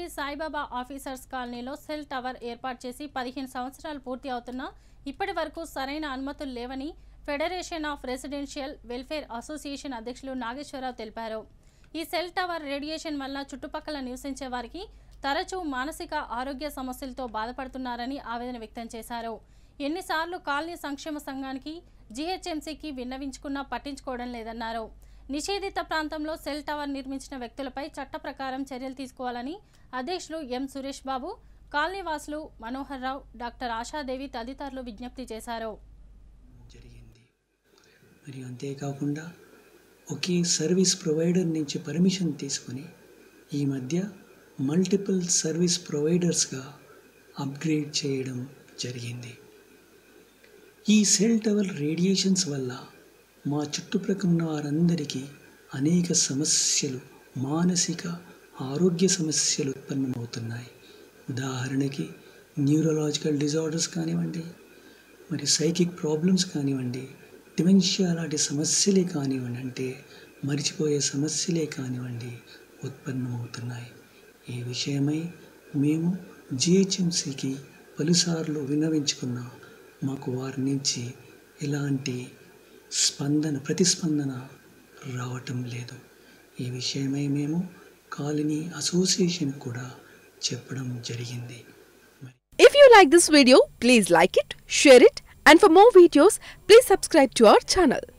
Shirdi Saibaba officers కాలనీలో cell tower ఏర్పాటు చేసి పదిహేను సంవత్సరాలు పూర్తి అవుతున్నా ఇప్పటి వరకు సరైన అనుమతులు లేవని federation of residential welfare association అధ్యక్షులు నాగేశ్వరరావు తెలిపారు ఈ సెల్ టవర్ రేడియేషన్ వల్ల చుట్టుపక్కల నివసించే వారికి తరచూ మానసిక ఆరోగ్య సమస్యలతో బాధపడుతున్నారని ఆవేదన వ్యక్తం చేశారు ఎన్నిసార్లు కాలనీ సంక్షేమ సంఘానికి జీహెచ్ఎంసీకి విన్నవించుకున్నా పట్టించుకోవడం లేదన్నారు నిషేధిత ప్రాంతంలో సెల్ టవర్ నిర్మించిన వ్యక్తులపై చట్ట ప్రకారం చర్యలు తీసుకోవాలని అధ్యక్షులు ఎం సురేష్ బాబు కాలనీవాసులు మనోహర్ రావు డాక్టర్ ఆశాదేవి తదితరులు విజ్ఞప్తి చేశారు జరిగింది మరి అంతేకాకుండా ఒకే సర్వీస్ ప్రొవైడర్ నుంచి పర్మిషన్ తీసుకొని ఈ మధ్య మల్టిపుల్ సర్వీస్ ప్రొవైడర్స్గా అప్గ్రేడ్ చేయడం జరిగింది ఈ సెల్ టవర్ రేడియేషన్స్ వల్ల మా చుట్టుప్రక్కల ఉన్న వారందరికీ అనేక సమస్యలు మానసిక ఆరోగ్య సమస్యలు ఉత్పన్నమవుతున్నాయి ఉదాహరణకి న్యూరలాజికల్ డిజార్డర్స్ కానివ్వండి మరి సైకిక్ ప్రాబ్లమ్స్ కానివ్వండి డిమెన్షియా లాంటి సమస్యలే కానివ్వండి అంటే మరిచిపోయే సమస్యలే కానివ్వండి ఉత్పన్నమవుతున్నాయి ఈ విషయమై మేము జిహెచ్ఎంసికి పలుసార్లు విన్నవించుకున్నాం మాకు వారి నుంచి ఎలాంటి స్పందన ప్రతిస్పందన రావటం లేదు ఈ విషయమై మేము కాలనీ అసోసియేషన్ కూడా చెప్పడం జరిగింది If you like this video, please like it, share it, and for more videos, please subscribe to our channel.